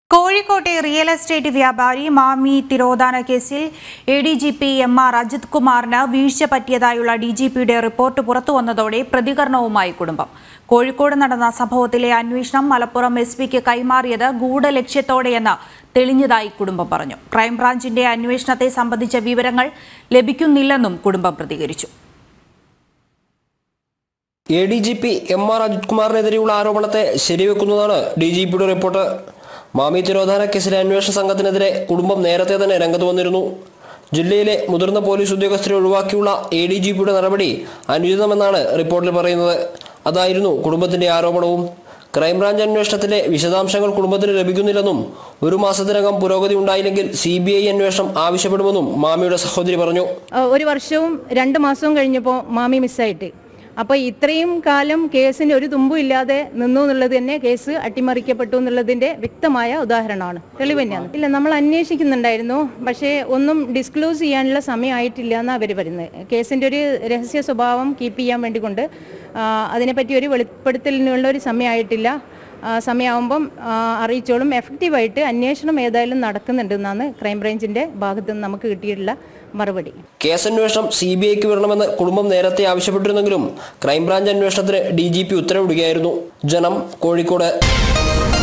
കോഴിക്കോട്ടെ real estate വ്യാപാരി മാമി തിരോധാന കേസിൽ A D G P M R Ajith കുമാറിന് വീഴ്ച പറ്റിയതായുള്ള ഡി ജി പിയുടെ റിപ്പോർട്ട് പുറത്തുവന്നതോടെ പ്രതികരണവുമായി കുടുംബം കോഴിക്കോട് നടന്ന സംഭവത്തിലെ അന്വേഷണം മലപ്പുറം എസ് പിക്ക് കൈമാറിയത് ഗൂഢലക്ഷ്യത്തോടെയെന്ന് തെളിഞ്ഞതായി കുടുംബം പറഞ്ഞു ക്രൈംബ്രാഞ്ചിന്റെ അന്വേഷണത്തെ സംബന്ധിച്ച വിവരങ്ങൾ ലഭിക്കുന്നില്ലെന്നും കുടുംബം പ്രതികരിച്ചു A D G P M R Ajith കുമാറിനെതിരെയുള്ള ആരോപണത്തെ ശരിവെക്കുന്നതാണ് ഡി ജി പിയുടെ റിപ്പോർട്ട് മാമി തിരോധാന കേസിലെ അന്വേഷണ സംഘത്തിനെതിരെ കുടുംബം നേരത്തെ തന്നെ രംഗത്ത് വന്നിരുന്നു ജില്ലയിലെ മുതിർന്ന പോലീസ് ഉദ്യോഗസ്ഥരെ ഒഴിവാക്കിയുള്ള എ ഡി ജി പിയുടെ നടപടി അനുചിതമെന്നാണ് റിപ്പോർട്ടിൽ പറയുന്നത് അതായിരുന്നു കുടുംബത്തിന്റെ ആരോപണവും ക്രൈംബ്രാഞ്ച് അന്വേഷണത്തിലെ വിശദാംശങ്ങൾ കുടുംബത്തിന് ലഭിക്കുന്നില്ലെന്നും ഒരു മാസത്തിനകം പുരോഗതി ഉണ്ടായില്ലെങ്കിൽ സി ബി ഐ അന്വേഷണം ആവശ്യപ്പെടുമെന്നും മാമിയുടെ സഹോദരി പറഞ്ഞു ഏഹ് ഒരു വർഷവും രണ്ട് മാസവും കഴിഞ്ഞപ്പോൾ മാമി മിസ്സായിട്ട് അപ്പോൾ ഇത്രയും കാലം കേസിന് ഒരു തുമ്പും ഇല്ലാതെ നിന്നു എന്നുള്ളത് തന്നെ കേസ് അട്ടിമറിക്കപ്പെട്ടു എന്നുള്ളതിന്റെ വ്യക്തമായ ഉദാഹരണമാണ് തെളിവ് തന്നെയാണ് ഇല്ല നമ്മൾ അന്വേഷിക്കുന്നുണ്ടായിരുന്നു പക്ഷേ ഒന്നും ഡിസ്ക്ലോസ് ചെയ്യാനുള്ള സമയമായിട്ടില്ല എന്നാണ് അവർ പറയുന്നത് കേസിന്റെ ഒരു രഹസ്യ സ്വഭാവം കീപ്പ് ചെയ്യാൻ വേണ്ടി കൊണ്ട് ആ, അതിനെപ്പറ്റി ഒരു വെളിപ്പെടുത്തലിനുള്ള ഒരു സമയമായിട്ടില്ല ആ, സമയമാകുമ്പം ആ, അറിയിച്ചോളും എഫക്റ്റീവായിട്ട് അന്വേഷണം ഏതായാലും നടക്കുന്നുണ്ടെന്നാണ് ക്രൈംബ്രാഞ്ചിന്റെ ഭാഗത്ത് നിന്ന് നമുക്ക് കിട്ടിയിട്ടുള്ള മറുപടി കേസന്വേഷണം സി ബി ഐക്ക് വിടണമെന്ന് കുടുംബം നേരത്തെ ആവശ്യപ്പെട്ടിരുന്നെങ്കിലും ക്രൈംബ്രാഞ്ച് അന്വേഷണത്തിന് ഡി ജി പി ഉത്തരവിടുകയായിരുന്നു ജനം കോഴിക്കോട്